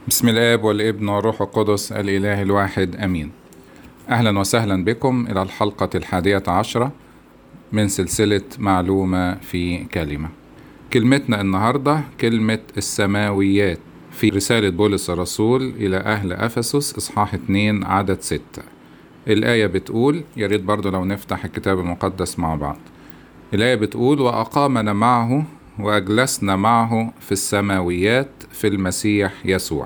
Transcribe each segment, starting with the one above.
بسم الاب والابن والروح القدس الاله الواحد امين اهلا وسهلا بكم الى الحلقه الحاديه عشره من سلسله معلومه في كلمه كلمتنا النهارده كلمه السماويات في رساله بولس الرسول الى اهل افسس اصحاح 2 عدد 6 الايه بتقول يا ريت برضه لو نفتح الكتاب المقدس مع بعض الايه بتقول واقامنا معه واجلسنا معه في السماويات في المسيح يسوع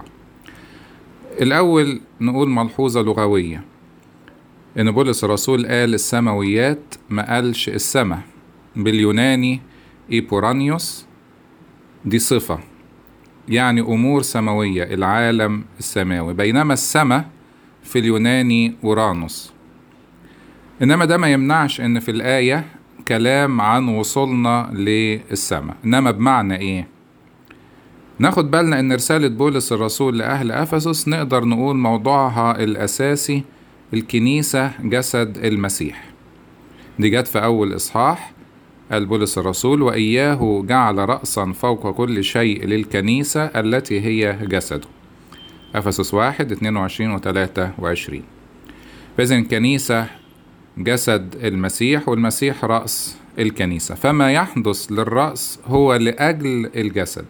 الأول نقول ملحوظة لغوية إن بولس الرسول قال السماويات ما قالش السما باليوناني إيبورانيوس دي صفة يعني أمور سماوية العالم السماوي بينما السما في اليوناني أورانوس إنما ده ما يمنعش إن في الآية كلام عن وصولنا للسماء إنما بمعنى إيه؟ ناخد بالنا ان رسالة بولس الرسول لأهل أفسس نقدر نقول موضوعها الأساسي الكنيسة جسد المسيح دي جت في أول إصحاح قال بولس الرسول وإياه جعل رأسا فوق كل شيء للكنيسة التي هي جسده أفسس واحد اتنين وعشرين وتلاتة وعشرين فإذا الكنيسة جسد المسيح والمسيح رأس الكنيسة فما يحدث للرأس هو لأجل الجسد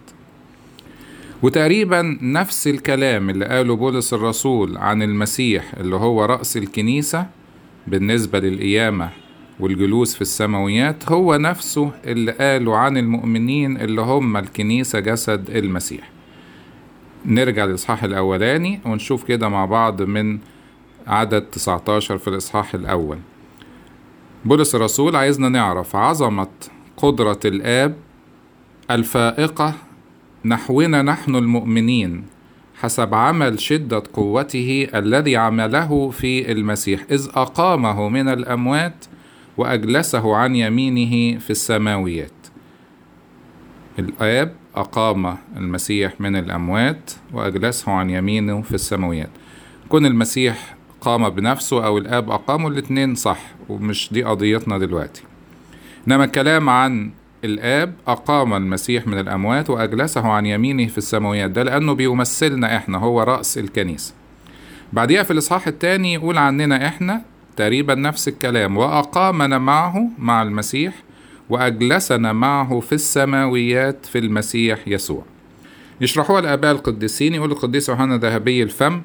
وتقريبا نفس الكلام اللي قاله بولس الرسول عن المسيح اللي هو رأس الكنيسة بالنسبة للقيامة والجلوس في السماويات هو نفسه اللي قاله عن المؤمنين اللي هم الكنيسة جسد المسيح نرجع للإصحاح الأولاني ونشوف كده مع بعض من عدد 19 في الإصحاح الأول بولس الرسول عايزنا نعرف عظمة قدرة الآب الفائقة نحونا نحن المؤمنين حسب عمل شدة قوته الذي عمله في المسيح إذ أقامه من الأموات وأجلسه عن يمينه في السماويات الآب أقام المسيح من الأموات وأجلسه عن يمينه في السماويات كون المسيح قام بنفسه أو الآب أقامه الاتنين صح ومش دي قضيتنا دلوقتي إنما الكلام عن الآب أقام المسيح من الأموات وأجلسه عن يمينه في السماويات ده لأنه بيمثلنا إحنا هو رأس الكنيسة بعديها في الإصحاح الثاني يقول عننا إحنا تقريبا نفس الكلام وأقامنا معه مع المسيح وأجلسنا معه في السماويات في المسيح يسوع يشرحوها الآباء القديسين يقول القديس يوحنا ذهبي الفم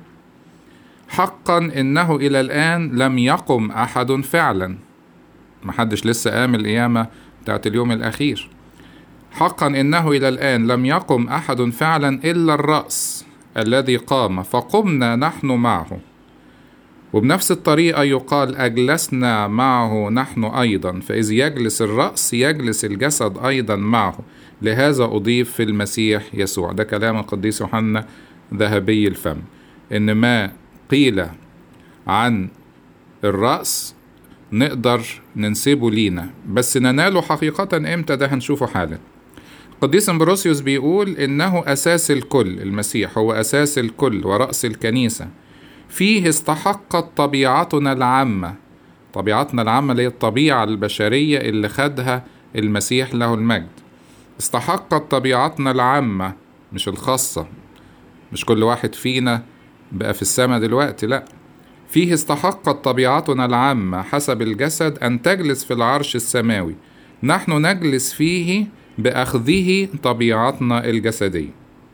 حقا إنه إلى الآن لم يقم أحد فعلا محدش لسه قام القيامة بتاعت اليوم الأخير حقا إنه إلى الآن لم يقم أحد فعلا إلا الرأس الذي قام فقمنا نحن معه وبنفس الطريقة يقال أجلسنا معه نحن أيضا فإذ يجلس الرأس يجلس الجسد أيضا معه لهذا أضيف في المسيح يسوع ده كلام القديس يوحنا ذهبي الفم إن ما قيل عن الرأس نقدر ننسبه لينا بس نناله حقيقة امتى ده هنشوفه حالا قديس امبروسيوس بيقول انه اساس الكل المسيح هو اساس الكل ورأس الكنيسة فيه استحقت طبيعتنا العامة طبيعتنا العامة اللي هي الطبيعة البشرية اللي خدها المسيح له المجد استحقت طبيعتنا العامة مش الخاصة مش كل واحد فينا بقى في السماء دلوقتي لأ فيه استحقت طبيعتنا العامة حسب الجسد أن تجلس في العرش السماوي نحن نجلس فيه بأخذه طبيعتنا الجسدية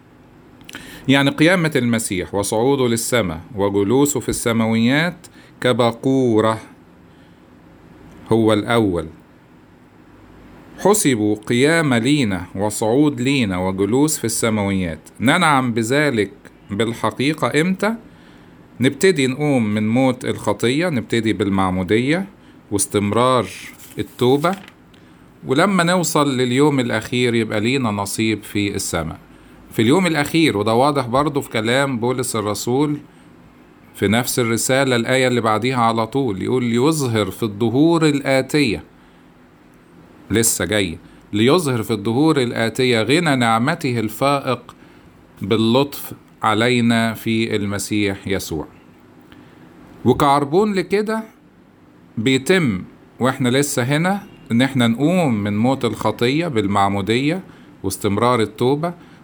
يعني قيامة المسيح وصعوده للسماء وجلوسه في السماويات كبقورة هو الأول حسبوا قيامة لينا وصعود لينا وجلوس في السماويات ننعم بذلك بالحقيقة إمتى؟ نبتدي نقوم من موت الخطية نبتدي بالمعمودية واستمرار التوبة ولما نوصل لليوم الأخير يبقى لينا نصيب في السماء في اليوم الأخير وده واضح برضو في كلام بولس الرسول في نفس الرسالة الآية اللي بعديها على طول يقول ليظهر في الظهور الآتية لسه جاي ليظهر في الظهور الآتية غنى نعمته الفائق باللطف علينا في المسيح يسوع وكعربون لكده بيتم واحنا لسه هنا ان احنا نقوم من موت الخطية بالمعمودية واستمرار التوبة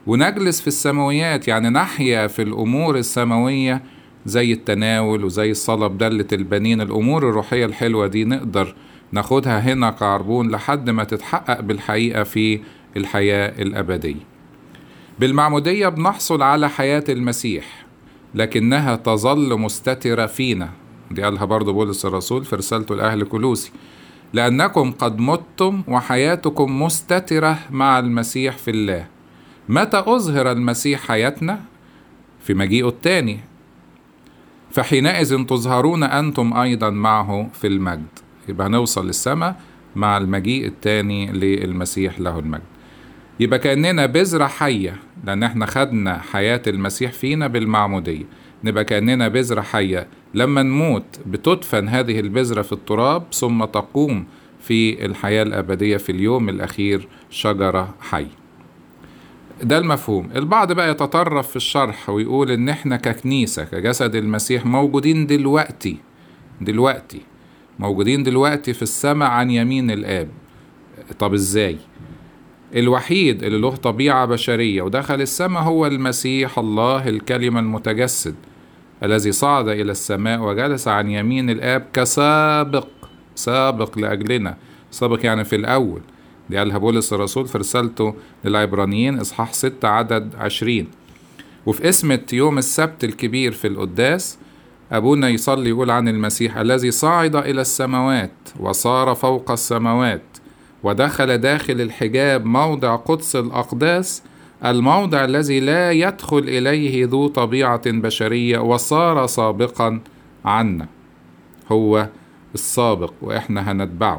ونجلس في السماويات يعني نحيا في الأمور السماوية زي التناول وزي الصلاة بدلة البنين الأمور الروحية الحلوة دي نقدر ناخدها هنا كعربون لحد ما تتحقق بالحقيقة في الحياة الأبدية بالمعمودية بنحصل على حياة المسيح لكنها تظل مستترة فينا دي قالها برضو بولس الرسول في رسالته لأهل كلوسي لأنكم قد متم وحياتكم مستترة مع المسيح في الله متى أظهر المسيح حياتنا في مجيئه الثاني فحينئذ تظهرون أنتم أيضا معه في المجد يبقى هنوصل للسماء مع المجيء الثاني للمسيح له المجد يبقى كأننا بذرة حية لأن احنا خدنا حياة المسيح فينا بالمعمودية نبقى كأننا بذرة حية لما نموت بتدفن هذه البذرة في التراب ثم تقوم في الحياة الأبدية في اليوم الأخير شجرة حي ده المفهوم البعض بقى يتطرف في الشرح ويقول ان احنا ككنيسة كجسد المسيح موجودين دلوقتي دلوقتي موجودين دلوقتي في السماء عن يمين الآب طب ازاي الوحيد اللي له طبيعة بشرية ودخل السماء هو المسيح الله الكلمة المتجسد الذي صعد إلى السماء وجلس عن يمين الآب كسابق سابق لأجلنا سابق يعني في الأول دي قالها بولس الرسول في رسالته للعبرانيين إصحاح 6 عدد 20 وفي اسمة يوم السبت الكبير في القداس أبونا يصلي يقول عن المسيح الذي صعد إلى السماوات وصار فوق السماوات ودخل داخل الحجاب موضع قدس الأقداس الموضع الذي لا يدخل إليه ذو طبيعة بشرية وصار سابقا عنا هو السابق وإحنا هنتبعه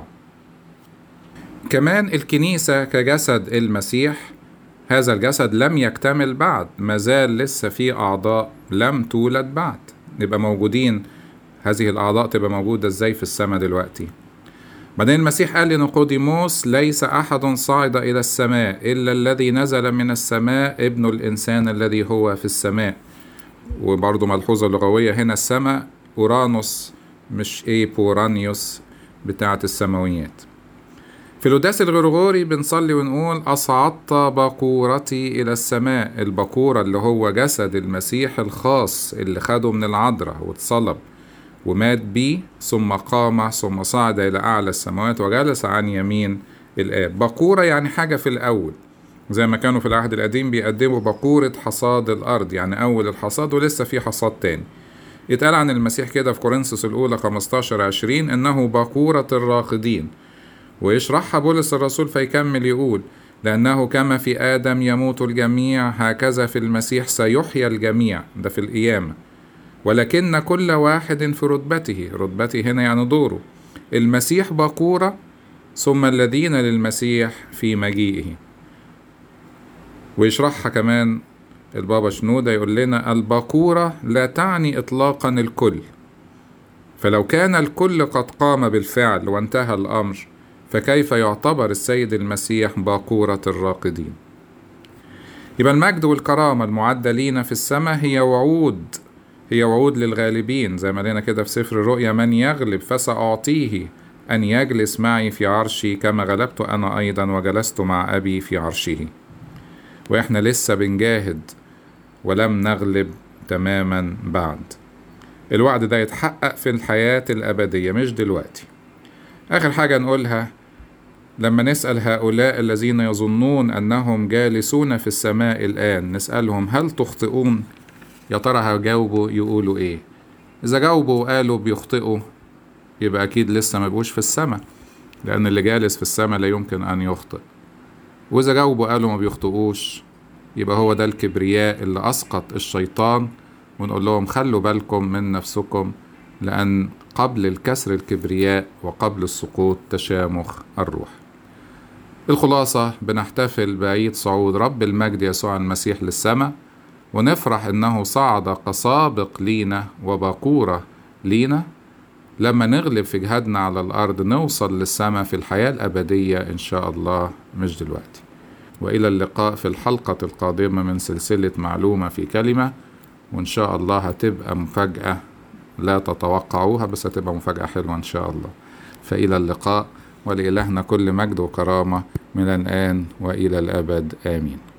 كمان الكنيسة كجسد المسيح هذا الجسد لم يكتمل بعد مازال لسه في أعضاء لم تولد بعد نبقى موجودين هذه الأعضاء تبقى موجودة إزاي في السماء دلوقتي بعدين المسيح قال لنقوديموس ليس أحد صعد إلى السماء إلا الذي نزل من السماء ابن الإنسان الذي هو في السماء وبرضه ملحوظة لغوية هنا السماء أورانوس مش إيه بورانيوس بتاعة السماويات في القداس الغرغوري بنصلي ونقول أصعدت بقورتي إلى السماء البقورة اللي هو جسد المسيح الخاص اللي خده من العذراء واتصلب ومات بيه ثم قام ثم صعد إلى أعلى السماوات وجلس عن يمين الآب بقورة يعني حاجة في الأول زي ما كانوا في العهد القديم بيقدموا بقورة حصاد الأرض يعني أول الحصاد ولسه في حصاد تاني يتقال عن المسيح كده في كورنثوس الأولى 15 20 إنه بقورة الراقدين ويشرحها بولس الرسول فيكمل يقول لأنه كما في آدم يموت الجميع هكذا في المسيح سيحيا الجميع ده في القيامة ولكن كل واحد في رتبته رتبته هنا يعني دوره المسيح بقورة ثم الذين للمسيح في مجيئه ويشرحها كمان البابا شنودة يقول لنا البقورة لا تعني إطلاقا الكل فلو كان الكل قد قام بالفعل وانتهى الأمر فكيف يعتبر السيد المسيح باقورة الراقدين يبقى المجد والكرامة المعدة لينا في السماء هي وعود هي وعود للغالبين زي ما لنا كده في سفر الرؤيا من يغلب فسأعطيه أن يجلس معي في عرشي كما غلبت أنا أيضا وجلست مع أبي في عرشه وإحنا لسه بنجاهد ولم نغلب تماما بعد الوعد ده يتحقق في الحياة الأبدية مش دلوقتي آخر حاجة نقولها لما نسأل هؤلاء الذين يظنون أنهم جالسون في السماء الآن نسألهم هل تخطئون؟ يا ترى هجاوبوا يقولوا إيه؟ إذا جاوبوا وقالوا بيخطئوا يبقى أكيد لسه ما بقوش في السماء لأن اللي جالس في السماء لا يمكن أن يخطئ وإذا جاوبوا قالوا ما بيخطئوش يبقى هو ده الكبرياء اللي أسقط الشيطان ونقول لهم خلوا بالكم من نفسكم لأن قبل الكسر الكبرياء وقبل السقوط تشامخ الروح الخلاصة بنحتفل بعيد صعود رب المجد يسوع المسيح للسماء ونفرح انه صعد كسابق لينا وبقورة لينا لما نغلب في جهادنا على الارض نوصل للسماء في الحياة الابدية ان شاء الله مش دلوقتي والى اللقاء في الحلقة القادمة من سلسلة معلومة في كلمة وان شاء الله هتبقى مفاجأة لا تتوقعوها بس هتبقى مفاجأة حلوة إن شاء الله فإلى اللقاء ولإلهنا كل مجد وكرامة من الآن وإلى الأبد آمين